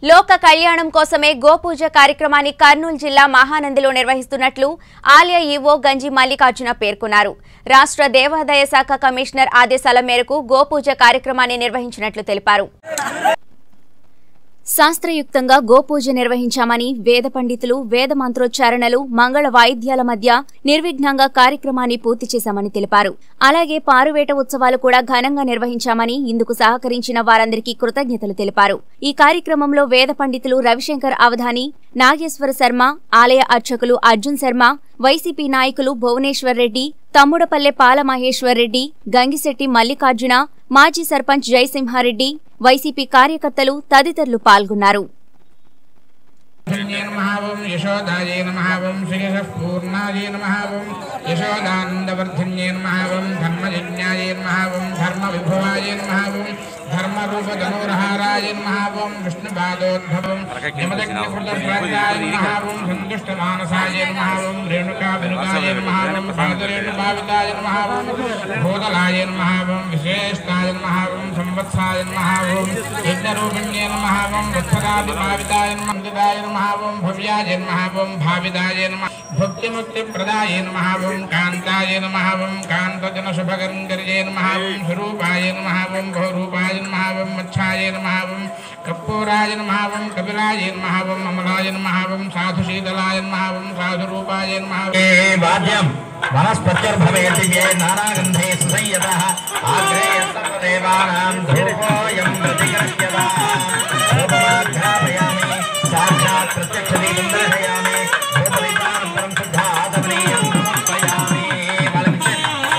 లోక కళ్యాణం కోసమే గోపూజ కార్యక్రమాన్ని కర్నూలు జిల్లా మహానందిలో నిర్వహిస్తున్నట్లు ఆలయ ఈవో గంజి మల్లికార్జున పేర్కొన్నారు రాష్ట్ర దేవాదాయ శాఖ కమిషనర్ ఆదేశాల మేరకు గోపూజ కార్యక్రమాన్ని నిర్వహించినట్లు తెలిపారు శాస్త్రయుక్తంగా గోపూజ నిర్వహించామని వేద పండితులు వేద మంత్రోచ్చారణలు మంగళ వాయిద్యాల మధ్య నిర్విఘ్నంగా కార్యక్రమాన్ని పూర్తి చేశామని తెలిపారు అలాగే పారువేట ఉత్సవాలు కూడా ఘనంగా నిర్వహించామని ఇందుకు సహకరించిన వారందరికీ కృతజ్ఞతలు తెలిపారు ఈ కార్యక్రమంలో వేద పండితులు రవిశంకర్ అవధాని నాగేశ్వర శర్మ ఆలయ అర్చకులు అర్జున్ శర్మ వైసీపీ నాయకులు భువనేశ్వర్ రెడ్డి తమ్ముడపల్లె పాల మహేశ్వర్ రెడ్డి గంగిశెట్టి మల్లికార్జున మాజీ సర్పంచ్ జయసింహారెడ్డి వైసీపీ కార్యకర్తలు తదితరులు పాల్గొన్నారు ధన్యే నమః ఓం యశోదాయే నమః ఓం శ్రీయసః పూర్ణాయే నమః ఓం యశోదానందవర్ధన్యే నమః ఓం ధర్మయజ్ఞాయే నమః ఓం ధర్మవిభవాయ నమః ఓం ధర్మరూపధనుర్హారాయ నమః ఓం విష్ణుపాదోద్భవం యమదగ్నికృతస్వర్గాయ నమః ఓం సంతుష్టమానసాయ నమః ఓం రేణుకా వినుకాయ నమః ఓం పాదరేణుభావితాయ నమః ఓం భూతలాయ నమః ఓం విశేష్టాయ నమః ఓం సంవత్సాయ నమః ఓం యజ్ఞరూపిణ్యే నమః ఓం వత్సరాదిభావితాయ నమః మందిరాయ నమః ఓం భవ్యాయ నమః ఓం భావిదాయ నమః భక్తిముక్తిప్రదాయ నమః ఓం కాంతాయ నమః ఓం కాంతజనశుభకరంకర్యే నమః ఓం స్వరూపాయ నమః ఓం బహురూపాయ నమః ఓం మచ్ఛాయ నమః ఓం కర్పూరాయ నమః ఓం కపిలాయ నమః ఓం అమలాయ నమః ఓం సాధుశీతలాయ నమః ఓం సాధురూపాయ నమః ఓం ఏ వాద్యం వనస్పత్యుర్భవేతి ఏ నానాగంధే సుసంయతః ఆగ్రే సర్వదేవానాం ధూపోయం ప్రతిగృహ్యత ధూపమాఘ్రాపయామి సాక్షాత్ ప్రత్యక్షదీపం దర్శయామి ధూపదీపానంతరం శుద్ధ ఆదమనీయం సమర్పయామి వాళ్ళకి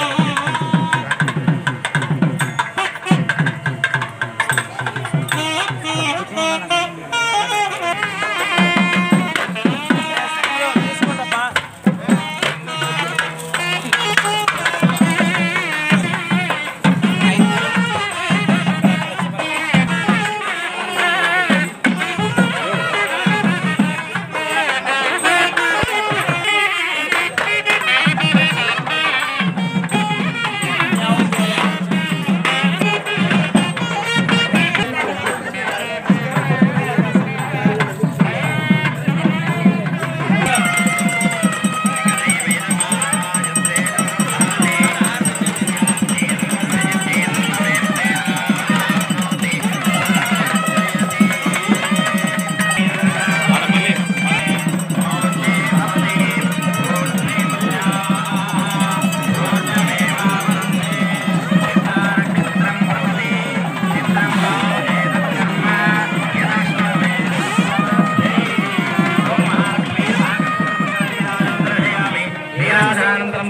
వీరాజనానంతరం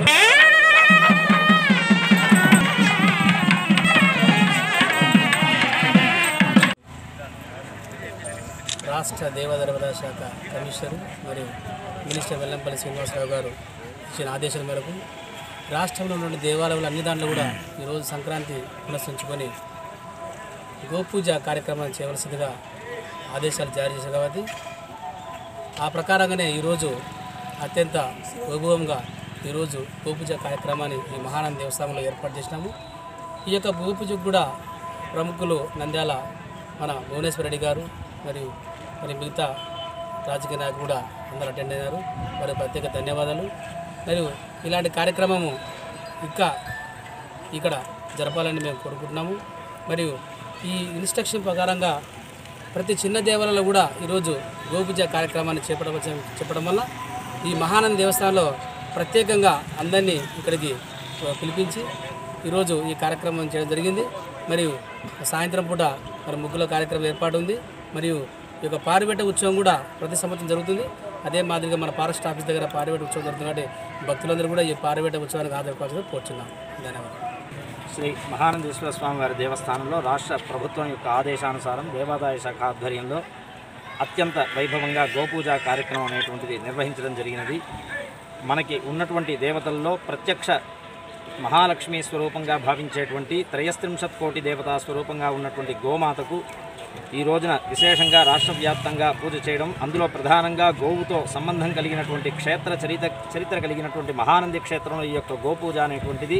రాష్ట్ర దేవాదాయ శాఖ కమిషనర్ మరియు మినిస్టర్ వెల్లంపల్లి శ్రీనివాసరావు గారు ఇచ్చిన ఆదేశాల మేరకు రాష్ట్రంలో ఉన్న దేవాలయాలు అన్ని దాంట్లో కూడా ఈరోజు సంక్రాంతి పునఃసరించుకొని గోపూజ కార్యక్రమాన్ని చేయవలసిందిగా ఆదేశాలు జారీ చేశారు కాబట్టి ఆ ప్రకారంగానే ఈరోజు అత్యంత వైభవంగా ఈరోజు గోపూజ కార్యక్రమాన్ని ఈ మహానంద దేవస్థానంలో ఏర్పాటు చేసినాము ఈ యొక్క గోపూజకు కూడా ప్రముఖులు నంద్యాల మన భువనేశ్వర రెడ్డి గారు మరియు మరి మిగతా రాజకీయ నాయకులు కూడా అందరూ అటెండ్ అయ్యారు వారికి ప్రత్యేక ధన్యవాదాలు మరియు ఇలాంటి కార్యక్రమము ఇంకా ఇక్కడ జరపాలని మేము కోరుకుంటున్నాము మరియు ఈ ఇన్స్ట్రక్షన్ ప్రకారంగా ప్రతి చిన్న దేవాలయంలో కూడా ఈరోజు గోపూజ కార్యక్రమాన్ని చేపట్టవచ్చ చెప్పడం వల్ల ఈ మహానంద దేవస్థానంలో ప్రత్యేకంగా అందరినీ ఇక్కడికి ఆ, పిలిపించి ఈరోజు ఈ కార్యక్రమం చేయడం జరిగింది మరియు సాయంత్రం పూట మరి ముగ్గుల కార్యక్రమం ఏర్పాటు ఉంది మరియు ఈ యొక్క పారివేట ఉత్సవం కూడా ప్రతి సంవత్సరం జరుగుతుంది అదే మాదిరిగా మన ఫారెస్ట్ ఆఫీస్ దగ్గర పారివేట ఉత్సవం జరుగుతుంది కాబట్టి భక్తులందరూ కూడా ఈ పారివేట ఉత్సవానికి హాజరుకోవాల్సింది కోరుచున్నాం ధన్యవాదాలు శ్రీ మహానందేశ్వర స్వామి వారి దేవస్థానంలో రాష్ట్ర ప్రభుత్వం యొక్క ఆదేశానుసారం దేవాదాయ శాఖ ఆధ్వర్యంలో అత్యంత వైభవంగా గోపూజ కార్యక్రమం అనేటువంటిది నిర్వహించడం జరిగినది మనకి ఉన్నటువంటి దేవతల్లో ప్రత్యక్ష మహాలక్ష్మి స్వరూపంగా భావించేటువంటి త్రయస్త్రింశత్ కోటి దేవతా స్వరూపంగా ఉన్నటువంటి గోమాతకు ఈ రోజున విశేషంగా రాష్ట్ర వ్యాప్తంగా పూజ చేయడం అందులో ప్రధానంగా గోవుతో సంబంధం కలిగినటువంటి క్షేత్ర చరిత్ర చరిత్ర కలిగినటువంటి మహానంది క్షేత్రంలో ఈ యొక్క గోపూజ అనేటువంటిది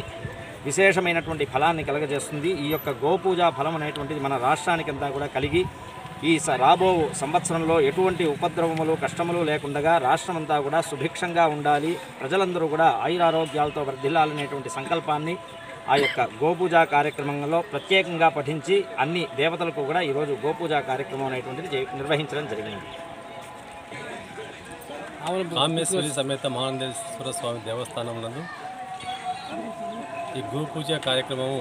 విశేషమైనటువంటి ఫలాన్ని కలగజేస్తుంది ఈ యొక్క గోపూజ ఫలం అనేటువంటిది మన రాష్ట్రానికంతా కూడా కలిగి ఈ స- రాబో సంవత్సరంలో ఎటువంటి ఉపద్రవములు కష్టములు లేకుండా రాష్ట్రమంతా కూడా సుభిక్షంగా ఉండాలి ప్రజలందరూ కూడా ఆయురారోగ్యాలతో వర్ధిల్లాలనేటువంటి సంకల్పాన్ని ఆ యొక్క గోపూజ కార్యక్రమంలో ప్రత్యేకంగా పఠించి అన్ని దేవతలకు కూడా ఈరోజు గోపూజ కార్యక్రమం అనేటువంటిది జరి- నిర్వహించడం జరిగినది కామేశ్వరి సమేత మహానందేశ్వర స్వామి దేవస్థానం నందు ఈ గోపూజ కార్యక్రమము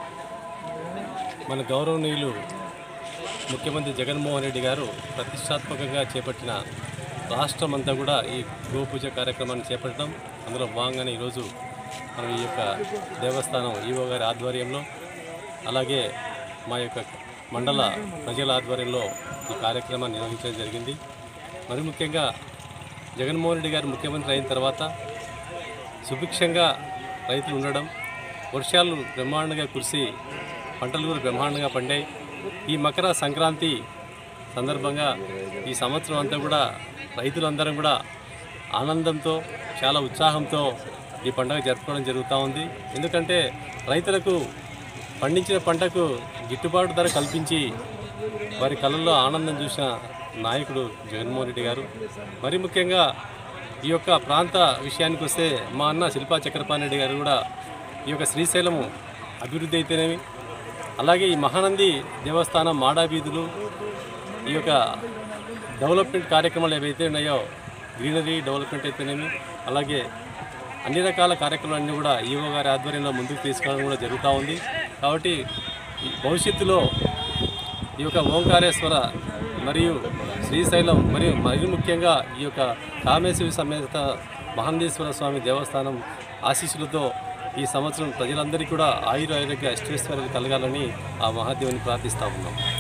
మన గౌరవనీయులు ముఖ్యమంత్రి జగన్మోహన్ రెడ్డి గారు ప్రతిష్టాత్మకంగా చేపట్టిన రాష్ట్రం అంతా కూడా ఈ గోపూజ కార్యక్రమాన్ని చేపట్టడం అందులో భాగంగానే ఈరోజు మనం ఈ యొక్క దేవస్థానం ఈవో గారి ఆధ్వర్యంలో అలాగే మా యొక్క మండల ప్రజల ఆధ్వర్యంలో ఈ కార్యక్రమాన్ని నిర్వహించడం జరిగింది మరి ముఖ్యంగా జగన్మోహన్ రెడ్డి గారు ముఖ్యమంత్రి అయిన తర్వాత సుభిక్షంగా రైతులు ఉండడం వర్షాలు బ్రహ్మాండంగా కురిసి పంటలు కూడా బ్రహ్మాండంగా పండాయి ఈ మకర సంక్రాంతి సందర్భంగా ఈ సంవత్సరం అంతా కూడా రైతులందరం కూడా ఆనందంతో చాలా ఉత్సాహంతో ఈ పండుగ జరుపుకోవడం జరుగుతూ ఉంది ఎందుకంటే రైతులకు పండించిన పంటకు గిట్టుబాటు ధర కల్పించి వారి కళ్ళల్లో ఆనందం చూసిన నాయకుడు జగన్మోహన్ రెడ్డి గారు మరి ముఖ్యంగా ఈ యొక్క ప్రాంత విషయానికి వస్తే మా అన్న శిల్పా చక్రపాణి రెడ్డి గారు కూడా ఈ యొక్క శ్రీశైలము అభివృద్ధి అయితేనేమి అలాగే ఈ మహానంది దేవస్థానం మాడా వీధులు ఈ యొక్క డెవలప్మెంట్ కార్యక్రమాలు ఏవైతే ఉన్నాయో గ్రీనరీ డెవలప్మెంట్ అయితేనేమి అలాగే అన్ని రకాల కార్యక్రమాలన్నీ కూడా ఈవో గారి ఆధ్వర్యంలో ముందుకు తీసుకెళ్ళడం కూడా జరుగుతూ ఉంది కాబట్టి ఈ భవిష్యత్తులో ఈ యొక్క ఓంకారేశ్వర మరియు శ్రీశైలం మరియు మరి ముఖ్యంగా ఈ యొక్క కామేశ్వరి సమేత మహందేశ్వర స్వామి దేవస్థానం ఆశీస్సులతో ఈ సంవత్సరం ప్రజలందరికీ కూడా ఆయుర ఆరోగ్య అష్టైశ్వర్యాలు కలగాలని ఆ మహాదేవుని ప్రార్థిస్తా ఉన్నాం